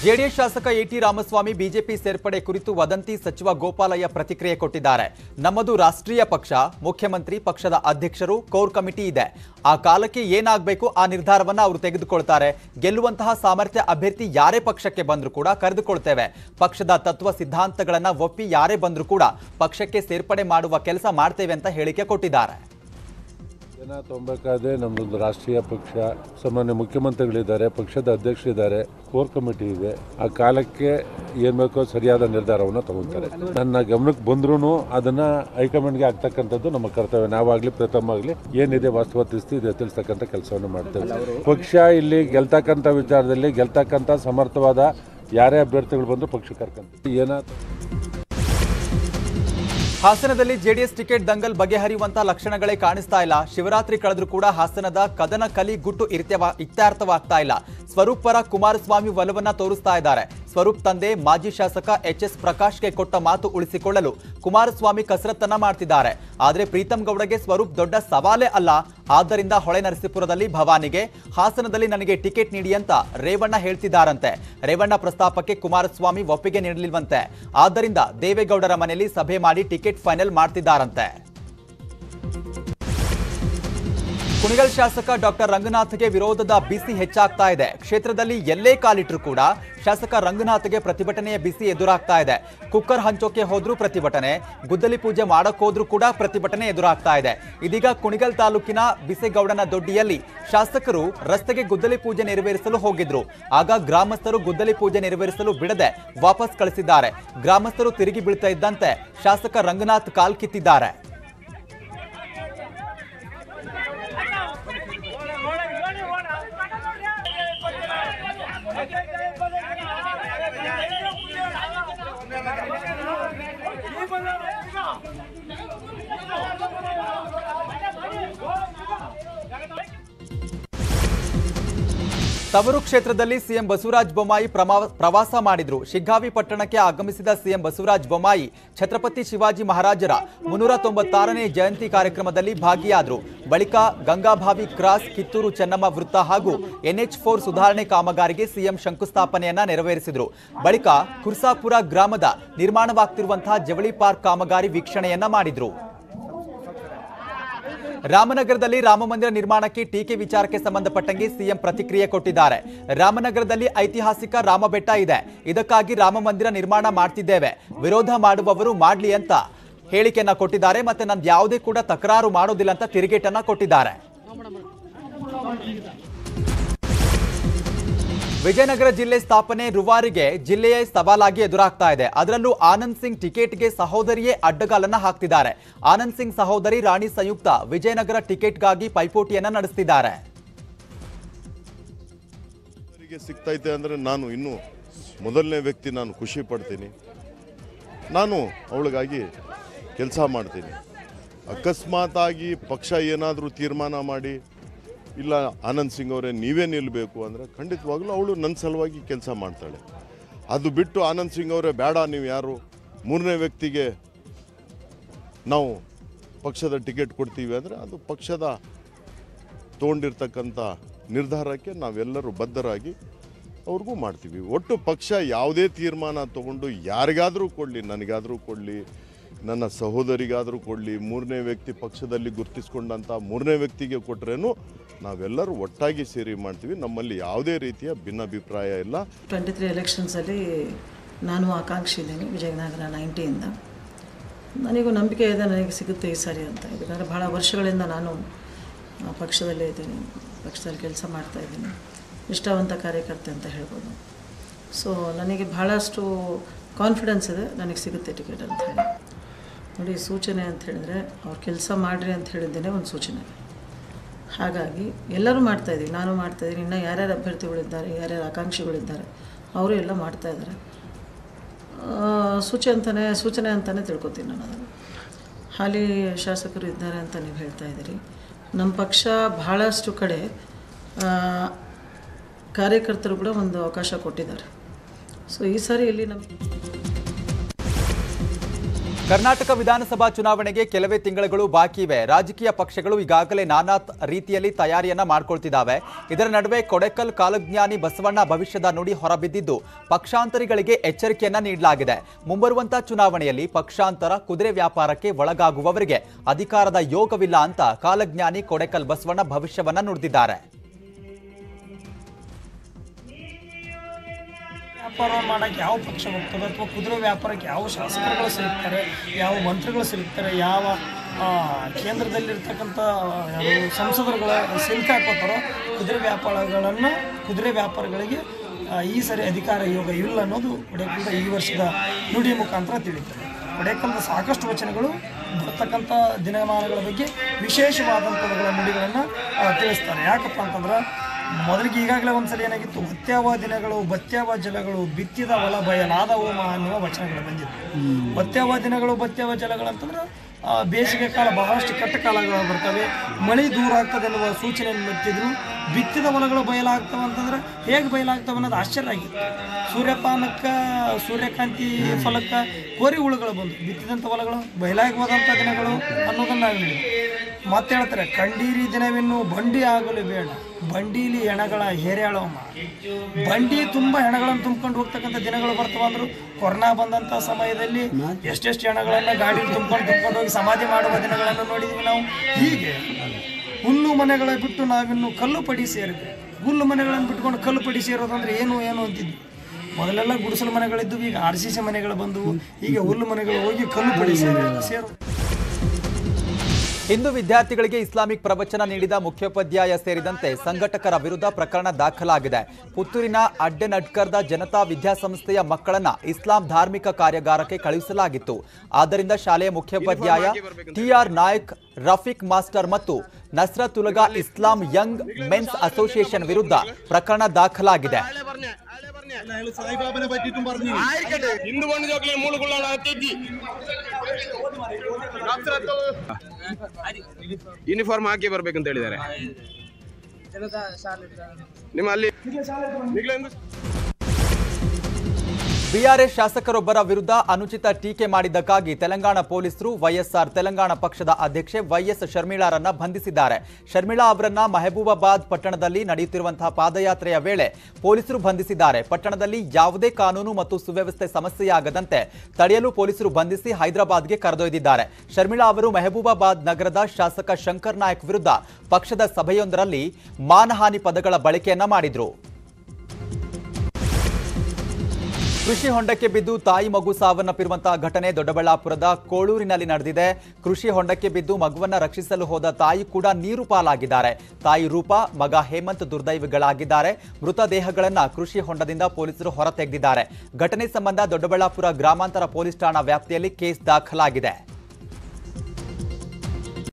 JDS ಶಾಸಕ eighty Ramaswamy BJP ಸೇರ್ಪಡೆ ಕುರಿತು ವದಂತಿ ಸಚಿವ ಗೋಪಾಲಯ್ಯ ಪ್ರತಿಕ್ರಿಯೆ ಕೊಟ್ಟಿದ್ದಾರೆ ನಮ್ಮದು ರಾಷ್ಟ್ರೀಯ ಪಕ್ಷ ಮುಖ್ಯಮಂತ್ರಿ ಪಕ್ಷದ ಅಧ್ಯಕ್ಷರು ಕೋರ್ ಕಮಿಟಿ ಇದೆ ಆ ಕಾಲಕ್ಕೆ ಏನಾಗಬೇಕು ಆ ನಿರ್ಧಾರವನ್ನ ಅವರು ತೆಗೆದುಕೊಳ್ತಾರೆ ಗೆಲ್ಲುವಂತಹ ಸಾಮರ್ಥ್ಯ ಅಭ್ಯರ್ಥಿ ಯಾರೇ ಪಕ್ಷಕ್ಕೆ ಬಂದರೂ ಕೂಡ ಕರೆದುಕೊಳ್ತೇವೆ ಪಕ್ಷದ ತತ್ವ ಸಿದ್ಧಾಂತಗಳನ್ನ ಒಪ್ಪಿ ಯಾರೇ ಬಂದರೂ ಕೂಡ ಪಕ್ಷಕ್ಕೆ ಸೇರ್ಪಡೆ ಮಾಡುವ ಕೆಲಸ ಮಾಡ್ತೇವೆ ಅಂತ ಹೇಳಿಕೆ ಕೊಟ್ಟಿದ್ದಾರೆ ಜನ ತೊಂಬಕಾದ್ರೆ ನಮ್ಮದೊಂದು ರಾಷ್ಟ್ರೀಯ ಪಕ್ಷ ಸಾಮಾನ್ಯ ಮುಖ್ಯಮಂತ್ರಿಗಳಿದ್ದಾರೆ ಪಕ್ಷದ ಅಧ್ಯಕ್ಷರಿದ್ದಾರೆ ಕೋರ್ ಕಮಿಟಿ ಇದೆ ಆ ಕಾಲಕ್ಕೆ ಏನ್ ಬೇಕೋ ಸರಿಯಾದ ನಿರ್ಧಾರವನ್ನು ತಗೊಳ್ತಾರೆ ನನ್ನ ಗಮನಕ್ಕೆ ಬಂದ್ರೂ ಅದನ್ನ ಹೈಕಮಾಂಡ್ಗೆ ಆಗ್ತಕ್ಕಂಥದ್ದು ನಮ್ಮ ಕರ್ತವ್ಯ ನಾವಾಗ್ಲಿ ಪ್ರಥಮ ಆಗ್ಲಿ ಏನಿದೆ ವಾಸ್ತವ ತಿಳಿಸ್ತಿ ಇದೆ ತಿಳಿಸ್ತಕ್ಕಂಥ ಕೆಲಸವನ್ನು ಮಾಡ್ತೇವೆ ಪಕ್ಷ ಇಲ್ಲಿ ಗೆಲ್ತಕ್ಕಂಥ ವಿಚಾರದಲ್ಲಿ ಗೆಲ್ತಕ್ಕಂಥ ಸಮರ್ಥವಾದ ಯಾರೇ ಅಭ್ಯರ್ಥಿಗಳು ಬಂದರೂ ಪಕ್ಷ ಕರ್ಕೊಂತ ಏನಾದ್ರು ಹಾಸನದಲ್ಲಿ ಜೆಡಿಎಸ್ ಟಿಕೆಟ್ ದಂಗಲ್ ಬಗೆಹರಿಯುವಂತಹ ಲಕ್ಷಣಗಳೇ ಕಾಣಿಸ್ತಾ ಇಲ್ಲ ಶಿವರಾತ್ರಿ ಕಳೆದ್ರೂ ಕೂಡ ಹಾಸನದ ಕದನ ಕಲಿ ಗುಟ್ಟು ಇತ್ಯವ- ಇತ್ಯರ್ಥವಾಗ್ತಾ ಇಲ್ಲ ಸ್ವರೂಪ್ ಪರ ಕುಮಾರಸ್ವಾಮಿ ಒಲವನ್ನ ತೋರಿಸ್ತಾ ಇದ್ದಾರೆ ಸ್ವರೂಪ್ ತಂದೆ ಮಾಜಿ ಶಾಸಕ ಎಚ್ ಎಸ್ ಪ್ರಕಾಶ್ಗೆ ಕೊಟ್ಟ ಮಾತು ಉಳಿಸಿಕೊಳ್ಳಲು ಕುಮಾರಸ್ವಾಮಿ ಕಸರತ್ತನ್ನ ಮಾಡ್ತಿದ್ದಾರೆ ಆದ್ರೆ ಪ್ರೀತಂ ಗೌಡಗೆ ಸ್ವರೂಪ್ ದೊಡ್ಡ ಸವಾಲೇ ಅಲ್ಲ ಆದ್ದರಿಂದ ಹೊಳೆನರಸೀಪುರದಲ್ಲಿ ಭವಾನಿಗೆ ಹಾಸನದಲ್ಲಿ ನನಗೆ ಟಿಕೆಟ್ ನೀಡಿ ಅಂತ ರೇವಣ್ಣ ಹೇಳ್ತಿದ್ದಾರಂತೆ ರೇವಣ್ಣ ಪ್ರಸ್ತಾಪಕ್ಕೆ ಕುಮಾರಸ್ವಾಮಿ ಒಪ್ಪಿಗೆ ನೀಡಲಿಲ್ವಂತೆ ಆದ್ದರಿಂದ ದೇವೇಗೌಡರ ಮನೆಯಲ್ಲಿ ಸಭೆ ಮಾಡಿ ಟಿಕೆಟ್ ಫೈನಲ್ ಮಾಡ್ತಿದ್ದಾರಂತೆ ಕುಣಿಗಲ್ ಶಾಸಕ ಡಾಕ್ಟರ್ ರಂಗನಾಥ್ಗೆ ವಿರೋಧದ ಬಿಸಿ ಹೆಚ್ಚಾಗ್ತಾ ಇದೆ ಕ್ಷೇತ್ರದಲ್ಲಿ ಎಲ್ಲೇ ಕಾಲಿಟ್ರು ಕೂಡ ಶಾಸಕ ರಂಗನಾಥ್ಗೆ ಪ್ರತಿಭಟನೆಯ ಬಿಸಿ ಎದುರಾಗ್ತಾ ಇದೆ ಕುಕ್ಕರ್ ಹಂಚೋಕೆ ಹೋದ್ರೂ ಪ್ರತಿಭಟನೆ ಗುದ್ದಲಿ ಪೂಜೆ ಮಾಡಕ್ ಹೋದ್ರೂ ಕೂಡ ಪ್ರತಿಭಟನೆ ಎದುರಾಗ್ತಾ ಇದೆ ಇದೀಗ ಕುಣಿಗಲ್ ತಾಲೂಕಿನ ಬಿಸೇಗೌಡನ ದೊಡ್ಡಿಯಲ್ಲಿ ಶಾಸಕರು ರಸ್ತೆಗೆ ಗುದ್ದಲಿ ಪೂಜೆ ನೆರವೇರಿಸಲು ಹೋಗಿದ್ರು ಆಗ ಗ್ರಾಮಸ್ಥರು ಗುದ್ದಲಿ ಪೂಜೆ ನೆರವೇರಿಸಲು ಬಿಡದೆ ವಾಪಸ್ ಕಳಿಸಿದ್ದಾರೆ ಗ್ರಾಮಸ್ಥರು ತಿರುಗಿ ಬೀಳ್ತಾ ಇದ್ದಂತೆ ಶಾಸಕ ರಂಗನಾಥ್ ಕಾಲ್ ಕಿತ್ತಿದ್ದಾರೆ ತವರು ಕ್ಷೇತ್ರದಲ್ಲಿ ಸಿಎಂ ಬಸವರಾಜ ಬೊಮ್ಮಾಯಿ ಪ್ರಮಾ- ಪ್ರವಾಸ ಮಾಡಿದ್ರು ಶಿಗ್ಗಾವಿ ಪಟ್ಟಣಕ್ಕೆ ಆಗಮಿಸಿದ ಸಿಎಂ ಬಸವರಾಜ ಬೊಮ್ಮಾಯಿ ಛತ್ರಪತಿ ಶಿವಾಜಿ ಮಹಾರಾಜರ ಮುನ್ನೂರ ತೊಂಬತ್ತಾರನೇ ಜಯಂತಿ ಕಾರ್ಯಕ್ರಮದಲ್ಲಿ ಭಾಗಿಯಾದರು ಬಳಿಕ ಗಂಗಾಭಾವಿ ಕ್ರಾಸ್ ಕಿತ್ತೂರು ಚೆನ್ನಮ್ಮ ವೃತ್ತ ಹಾಗೂ ಎನ್ಎಚ್ ಫೋರ್ ಸುಧಾರಣೆ ಕಾಮಗಾರಿಗೆ ಸಿಎಂ ಶಂಕುಸ್ಥಾಪನೆಯನ್ನ ನೆರವೇರಿಸಿದ್ರು ಬಳಿಕ ಕುರ್ಸಾಪುರ ಗ್ರಾಮದ ನಿರ್ಮಾಣವಾಗ್ತಿರುವಂತಹ ಜವಳಿ ಪಾರ್ಕ್ ಕಾಮಗಾರಿ ವೀಕ್ಷಣೆಯನ್ನ ಮಾಡಿದ್ರು ರಾಮನಗರದಲ್ಲಿ ರಾಮಮಂದಿರ ನಿರ್ಮಾಣಕ್ಕೆ ಟೀಕೆ ವಿಚಾರಕ್ಕೆ ಸಂಬಂಧಪಟ್ಟಂಗೆ ಸಿಎಂ ಪ್ರತಿಕ್ರಿಯೆ ಕೊಟ್ಟಿದ್ದಾರೆ ರಾಮನಗರದಲ್ಲಿ ಐತಿಹಾಸಿಕ ರಾಮಬೆಟ್ಟ ಇದೆ ಇದಕ್ಕಾಗಿ ರಾಮಮಂದಿರ ನಿರ್ಮಾಣ ಮಾಡ್ತಿದ್ದೇವೆ ವಿರೋಧ ಮಾಡುವವರು ಮಾಡ್ಲಿ ಅಂತ ಹೇಳಿಕೆಯನ್ನ ಕೊಟ್ಟಿದ್ದಾರೆ ಮತ್ತೆ ನಾನು ಯಾವುದೇ ಕೂಡ ತಕರಾರು ಮಾಡೋದಿಲ್ಲ ಅಂತ ತಿರುಗೇಟನ್ನ ಕೊಟ್ಟಿದ್ದಾರೆ ವಿಜಯನಗರ ಜಿಲ್ಲೆ ಸ್ಥಾಪನೆ ರುವಾರಿಗೆ ಜಿಲ್ಲೆಯೇ ಸವಾಲಾಗಿ ಎದುರಾಗ್ತಾ ಇದೆ ಅದರಲ್ಲೂ ಆನಂದ್ ಸಿಂಗ್ ಟಿಕೆಟ್ಗೆ ಸಹೋದರಿಯೇ ಅಡ್ಡಗಾಲನ್ನ ಹಾಕ್ತಿದ್ದಾರೆ ಆನಂದ್ ಸಿಂಗ್ ಸಹೋದರಿ ರಾಣಿ ಸಂಯುಕ್ತ ವಿಜಯನಗರ ಟಿಕೆಟ್ಗಾಗಿ ಪೈಪೋಟಿಯನ್ನ ನಡೆಸ್ತಿದ್ದಾರೆ ಅವರಿಗೆ ಸಿಗ್ತೈತೆ ಅಂದರೆ ನಾನು ಇನ್ನೂ ಮೊದಲನೇ ವ್ಯಕ್ತಿ ನಾನು ಖುಷಿ ಪಡ್ತೀನಿ ನಾನು ಅವಳಿಗಾಗಿ ಕೆಲಸ ಮಾಡ್ತೀನಿ ಅಕಸ್ಮಾತಾಗಿ ಪಕ್ಷ ಏನಾದರೂ ತೀರ್ಮಾನ ಮಾಡಿ ಇಲ್ಲ ಆನಂದ್ ಸಿಂಗ್ ಅವರೇ ನೀವೇ ನಿಲ್ಲಬೇಕು ಅಂದರೆ ಖಂಡಿತವಾಗ್ಲೂ ಅವಳು ನನ್ನ ಸಲುವಾಗಿ ಕೆಲಸ ಮಾಡ್ತಾಳೆ ಅದು ಬಿಟ್ಟು ಆನಂದ್ ಸಿಂಗ್ ಅವರೇ ಬೇಡ ನೀವು ಯಾರು ಮೂರನೇ ವ್ಯಕ್ತಿಗೆ ನಾವು ಪಕ್ಷದ ಟಿಕೆಟ್ ಕೊಡ್ತೀವಿ ಅಂದರೆ ಅದು ಪಕ್ಷದ ತೊಗೊಂಡಿರ್ತಕ್ಕಂಥ ನಿರ್ಧಾರಕ್ಕೆ ನಾವೆಲ್ಲರೂ ಬದ್ಧರಾಗಿ ಅವ್ರಿಗೂ ಮಾಡ್ತೀವಿ ಒಟ್ಟು ಪಕ್ಷ ಯಾವುದೇ ತೀರ್ಮಾನ ತಗೊಂಡು ಯಾರಿಗಾದರೂ ಕೊಡಲಿ ನನಗಾದರೂ ಕೊಡಲಿ ನನ್ನ ಸಹೋದರಿಗಾದರೂ ಕೊಡಲಿ ಮೂರನೇ ವ್ಯಕ್ತಿ ಪಕ್ಷದಲ್ಲಿ ಗುರುತಿಸ್ಕೊಂಡಂಥ ಮೂರನೇ ವ್ಯಕ್ತಿಗೆ ಕೊಟ್ರೇನು ನಾವೆಲ್ಲರೂ ಒಟ್ಟಾಗಿ ಸೇರಿ ಮಾಡ್ತೀವಿ ನಮ್ಮಲ್ಲಿ ಯಾವುದೇ ರೀತಿಯ ಭಿನ್ನಾಭಿಪ್ರಾಯ ಇಲ್ಲ ಟ್ವೆಂಟಿ ತ್ರೀ ಎಲೆಕ್ಷನ್ಸಲ್ಲಿ ನಾನು ಆಕಾಂಕ್ಷಿ ಇದ್ದೀನಿ ವಿಜಯನಗರ ನೈಂಟಿಯಿಂದ ನನಗೂ ನಂಬಿಕೆ ಇದೆ ನನಗೆ ಸಿಗುತ್ತೆ ಈ ಸಾರಿ ಅಂತ ಯಾಕಂದರೆ ಭಾಳ ವರ್ಷಗಳಿಂದ ನಾನು ಆ, ಪಕ್ಷದಲ್ಲೇ ಇದ್ದೀನಿ ಪಕ್ಷದಲ್ಲಿ ಕೆಲಸ ಮಾಡ್ತಾ ಇದ್ದೀನಿ ನಿಷ್ಠಾವಂತ ಕಾರ್ಯಕರ್ತೆ ಅಂತ ಹೇಳ್ಬೋದು ಸೊ ನನಗೆ ಭಾಳಷ್ಟು ಕಾನ್ಫಿಡೆನ್ಸ್ ಇದೆ ನನಗೆ ಸಿಗುತ್ತೆ ಟಿಕೆಟ್ ಅಂತ ಹೇಳಿ ನೋಡಿ ಸೂಚನೆ ಅಂತ ಹೇಳಿದರೆ ಅವ್ರು ಕೆಲಸ ಮಾಡಿರಿ ಅಂತ ಹೇಳಿದ್ದೇನೆ ಒಂದು ಸೂಚನೆ ಹಾಗಾಗಿ ಎಲ್ಲರೂ ಮಾಡ್ತಾಯಿದ್ದೀವಿ ನಾನು ಮಾಡ್ತಾಯಿದ್ದೀನಿ ಇನ್ನು ಯಾರ್ಯಾರು ಅಭ್ಯರ್ಥಿಗಳಿದ್ದಾರೆ ಯಾರ್ಯಾರು ಆಕಾಂಕ್ಷಿಗಳಿದ್ದಾರೆ ಅವರು ಎಲ್ಲ ಮಾಡ್ತಾ ಇದ್ದಾರೆ ಸೂಚನೆ ಅಂತಲೇ ಸೂಚನೆ ಅಂತಲೇ ತಿಳ್ಕೊತೀನಿ ನಾನು ಅದನ್ನು ಹಾಲಿ ಶಾಸಕರು ಇದ್ದಾರೆ ಅಂತ ನೀವು ಹೇಳ್ತಾ ಇದ್ದೀರಿ ನಮ್ಮ ಪಕ್ಷ ಬಹಳಷ್ಟು ಕಡೆ ಆ, ಕಾರ್ಯಕರ್ತರು ಕೂಡ ಒಂದು ಅವಕಾಶ ಕೊಟ್ಟಿದ್ದಾರೆ ಸೊ ಈ ಸಾರಿ ಇಲ್ಲಿ ನಮ್ಮ ಕರ್ನಾಟಕ ವಿಧಾನಸಭಾ ಚುನಾವಣೆಗೆ ಕೆಲವೇ ತಿಂಗಳುಗಳು ಬಾಕಿ ಇವೆ ರಾಜಕೀಯ ಪಕ್ಷಗಳು ಈಗಾಗಲೇ ನಾನಾ ತ- ರೀತಿಯಲ್ಲಿ ತಯಾರಿಯನ್ನ ಮಾಡ್ಕೊಳ್ತಿದ್ದಾವೆ ಇದರ ನಡುವೆ ಕೊಡೆಕಲ್ ಕಾಲಜ್ಞಾನಿ ಬಸವಣ್ಣ ಭವಿಷ್ಯದ ನುಡಿ ಹೊರಬಿದ್ದಿದ್ದು ಪಕ್ಷಾಂತರಿಗಳಿಗೆ ಎಚ್ಚರಿಕೆಯನ್ನ ನೀಡಲಾಗಿದೆ ಮುಂಬರುವಂತಹ ಚುನಾವಣೆಯಲ್ಲಿ ಪಕ್ಷಾಂತರ ಕುದುರೆ ವ್ಯಾಪಾರಕ್ಕೆ ಒಳಗಾಗುವವರಿಗೆ ಅಧಿಕಾರದ ಯೋಗವಿಲ್ಲ ಅಂತ ಕಾಲಜ್ಞಾನಿ ಕೊಡೆಕಲ್ ಬಸವಣ್ಣ ಭವಿಷ್ಯವನ್ನ ನುಡಿದಿದ್ದಾರೆ ವ್ಯಾಪಾರ ಮಾಡಕ್ಕೆ ಯಾವ ಪಕ್ಷ ಹೋಗ್ತದೆ ಅಥವಾ ಕುದುರೆ ವ್ಯಾಪಾರಕ್ಕೆ ಯಾವ ಶಾಸಕರುಗಳು ಸಿಗುತ್ತಾರೆ ಯಾವ ಮಂತ್ರಿಗಳು ಸಿಗುತ್ತಾರೆ ಯಾವ ಆ, ಕೇಂದ್ರದಲ್ಲಿರ್ತಕ್ಕಂಥ ಯಾರು ಸಂಸದರುಗಳ ಸಿಲ್ಕ್ ಹಾಕೋತಾರೋ ಕುದುರೆ ವ್ಯಾಪಾರಗಳನ್ನು ಕುದುರೆ ವ್ಯಾಪಾರಗಳಿಗೆ ಆ, ಈ ಸರಿ ಅಧಿಕಾರ ಯೋಗ ಇಲ್ಲ ಅನ್ನೋದು ಕೊಡೆಕಲ್ದ ಈ ವರ್ಷದ ನುಡಿ ಮುಖಾಂತರ ತಿಳಿಯುತ್ತದೆ ಕೊಡೆಕಲ್ದ ಸಾಕಷ್ಟು ವಚನಗಳು ಬರ್ತಕ್ಕಂಥ ದಿನಮಾನಗಳ ಬಗ್ಗೆ ವಿಶೇಷವಾದಂಥವುಗಳ ನುಡಿಗಳನ್ನು ತಿಳಿಸ್ತಾರೆ ಯಾಕಪ್ಪ ಅಂತಂದ್ರೆ ಮೊದಲಿಗೆ ಈಗಾಗಲೇ ಒಂದ್ಸಲ ಏನಾಗಿತ್ತು ಬತ್ಯಾವ ದಿನಗಳು ಬತ್ಯಾವ ಜಲಗಳು ಬಿತ್ತಿದ ಹೊಲ ಬಯಲಾದವು ಮಾ ಅನ್ನುವ ವಚನಗಳು ಬಂದಿತ್ತು ಬತ್ಯಾವ ದಿನಗಳು ಬತ್ಯಾವ ಜಲಗಳು ಅಂತಂದ್ರೆ ಆ, ಬೇಸಿಗೆ ಕಾಲ ಬಹಳಷ್ಟು ಕೆಟ್ಟ ಕಾಲಗಳು ಬರ್ತವೆ ಮಳೆ ದೂರ ಆಗ್ತದೆ ಎನ್ನುವ ಸೂಚನೆಯನ್ನು ಬಿತ್ತಿದ್ರು ಬಿತ್ತಿದ ಹೊಲಗಳು ಬಯಲಾಗ್ತವೆ ಅಂತಂದ್ರೆ ಹೇಗೆ ಬಯಲಾಗ್ತವೆ ಅನ್ನೋದು ಆಶ್ಚರ್ಯ ಆಗಿತ್ತು ಸೂರ್ಯಪಾನಕ್ಕೆ ಸೂರ್ಯಕಾಂತಿ ಫಲಕ್ಕೆ ಕೋರಿ ಹುಳುಗಳು ಬಂದು ಬಿತ್ತಿದಂಥ ಹೊಲಗಳು ಬಯಲಾಗಿ ಹೋದಂಥ ದಿನಗಳು ಅನ್ನೋದನ್ನು ನಾವು ಹೇಳಿದ್ವಿ ಮತ್ತೆ ಹೇಳ್ತಾರೆ ಕಂಡೀರಿ ದಿನವಿನ್ನು ಬಂಡಿ ಆಗಲು ಬೇಡ ಬಂಡೀಲಿ ಹೆಣಗಳ ಹೇರ್ಯಾಳವ ಬಂಡಿ ತುಂಬ ಹೆಣಗಳನ್ನು ತುಂಬ್ಕೊಂಡು ಹೋಗ್ತಕ್ಕಂಥ ದಿನಗಳು ಬರ್ತವ ಅಂದ್ರು ಕೊರೋನಾ ಬಂದಂಥ ಸಮಯದಲ್ಲಿ ಎಷ್ಟೆಷ್ಟು ಹೆಣಗಳನ್ನ ಗಾಡಿ ತುಂಬ್ಕೊಂಡು ತುಂಬ್ಕೊಂಡು ಹೋಗಿ ಸಮಾಧಿ ಮಾಡುವ ದಿನಗಳನ್ನು ನೋಡಿದ್ವಿ ನಾವು ಹೀಗೆ ಹುಲ್ಲು ಮನೆಗಳ ಬಿಟ್ಟು ನಾವಿನ್ನು ಕಲ್ಲು ಪಡಿ ಸೇರಿದ್ವಿ ಹುಲ್ಲು ಮನೆಗಳನ್ನು ಬಿಟ್ಕೊಂಡು ಕಲ್ಲು ಪಡಿ ಸೇರೋದಂದ್ರೆ ಏನು ಏನು ಅಂತಿದ್ವಿ ಮೊದಲೆಲ್ಲ ಗುಡಿಸಲು ಮನೆಗಳಿದ್ದವು ಈಗ ಆರ್ ಸಿ ಸಿ ಮನೆಗಳು ಬಂದವು ಈಗ ಹುಲ್ಲು ಮನೆಗಳು ಹೋಗಿ ಕಲ್ಲು ಪಡಿ ಸೇರಿ ಸೇರು ಹಿಂದೂ ವಿದ್ಯಾರ್ಥಿಗಳಿಗೆ ಇಸ್ಲಾಮಿಕ್ ಪ್ರವಚನ ನೀಡಿದ ಮುಖ್ಯೋಪಾಧ್ಯಾಯ ಸೇರಿದಂತೆ ಸಂಘಟಕರ ವಿರುದ್ಧ ಪ್ರಕರಣ ದಾಖಲಾಗಿದೆ ಪುತ್ತೂರಿನ ಅಡ್ಡೆನಡ್ಕರ್ದ ಜನತಾ ವಿದ್ಯಾಸಂಸ್ಥೆಯ ಮಕ್ಕಳನ್ನ ಇಸ್ಲಾಂ ಧಾರ್ಮಿಕ ಕಾರ್ಯಾಗಾರಕ್ಕೆ ಕಳುಹಿಸಲಾಗಿತ್ತು ಆದ್ದರಿಂದ ಶಾಲೆಯ ಮುಖ್ಯೋಪಾಧ್ಯಾಯ ಟಿಆರ್ ನಾಯಕ್ ರಫೀಕ್ ಮಾಸ್ಟರ್ ಮತ್ತು ನಸ್ರತುಲಗಾ ಇಸ್ಲಾಂ ಯಂಗ್ ಮೆನ್ಸ್ ಅಸೋಸಿಯೇಷನ್ ವಿರುದ್ಧ ಪ್ರಕರಣ ದಾಖಲಾಗಿದೆ ಹಿಂದೂ ಬಣ್ಣ ಜೋಕ್ಲೆ ಮೂಲಗುಳ್ಳ ತೆಜ್ಜಿ ಯೂನಿಫಾರ್ಮ್ ಹಾಕಿ ಬರ್ಬೇಕಂತ ಹೇಳಿದ್ದಾರೆ ನಿಮ್ಮ ಅಲ್ಲಿ ಬಿಆರ್ಎಸ್ ಶಾಸಕರೊಬ್ಬರ ವಿರುದ್ಧ ಅನುಚಿತ ಟೀಕೆ ಮಾಡಿದ್ದಕ್ಕಾಗಿ ತೆಲಂಗಾಣ ಪೊಲೀಸರು ವೈಎಸ್ಆರ್ ತೆಲಂಗಾಣ ಪಕ್ಷದ ಅಧ್ಯಕ್ಷೆ ವೈಎಸ್ ಶರ್ಮಿಳಾರನ್ನ ಬಂಧಿಸಿದ್ದಾರೆ ಶರ್ಮಿಳಾ ಅವರನ್ನ ಮೆಹಬೂಬಾಬಾದ್ ಪಟ್ಟಣದಲ್ಲಿ ನಡೆಯುತ್ತಿರುವಂತಹ ಪಾದಯಾತ್ರೆಯ ವೇಳೆ ಪೊಲೀಸರು ಬಂಧಿಸಿದ್ದಾರೆ ಪಟ್ಟಣದಲ್ಲಿ ಯಾವುದೇ ಕಾನೂನು ಮತ್ತು ಸುವ್ಯವಸ್ಥೆ ಸಮಸ್ಯೆಯಾಗದಂತೆ ತಡೆಯಲು ಪೊಲೀಸರು ಬಂಧಿಸಿ ಹೈದರಾಬಾದ್ಗೆ ಕರೆದೊಯ್ದಿದ್ದಾರೆ ಶರ್ಮಿಳಾ ಅವರು ಮೆಹಬೂಬಾಬಾದ್ ನಗರದ ಶಾಸಕ ಶಂಕರ್ ನಾಯಕ್ ವಿರುದ್ಧ ಪಕ್ಷದ ಸಭೆಯೊಂದರಲ್ಲಿ ಮಾನಹಾನಿ ಪದಗಳ ಬಳಕೆಯನ್ನ ಮಾಡಿದ್ರು ಕೃಷಿ ಹೊಂಡಕ್ಕೆ ಬಿದ್ದು ತಾಯಿ ಮಗು ಸಾವನ್ನಪ್ಪಿರುವಂತಹ ಘಟನೆ ದೊಡ್ಡಬಳ್ಳಾಪುರದ ಕೋಳೂರಿನಲ್ಲಿ ನಡೆದಿದೆ ಕೃಷಿ ಹೊಂಡಕ್ಕೆ ಬಿದ್ದು ಮಗುವನ್ನ ರಕ್ಷಿಸಲು ಹೋದ ತಾಯಿ ಕೂಡ ನೀರು ಪಾಲಾಗಿದ್ದಾರೆ ತಾಯಿ ರೂಪ ಮಗ ಹೇಮಂತ್ ದುರ್ದೈವಿಗಳಾಗಿದ್ದಾರೆ ಮೃತದೇಹಗಳನ್ನ ಕೃಷಿ ಹೊಂಡದಿಂದ ಪೊಲೀಸರು ಹೊರತೆಗೆದಿದ್ದಾರೆ ಘಟನೆ ಸಂಬಂಧ ದೊಡ್ಡಬಳ್ಳಾಪುರ ಗ್ರಾಮಾಂತರ ಪೊಲೀಸ್ ಠಾಣಾ ವ್ಯಾಪ್ತಿಯಲ್ಲಿ ಕೇಸ್ ದಾಖಲಾಗಿದೆ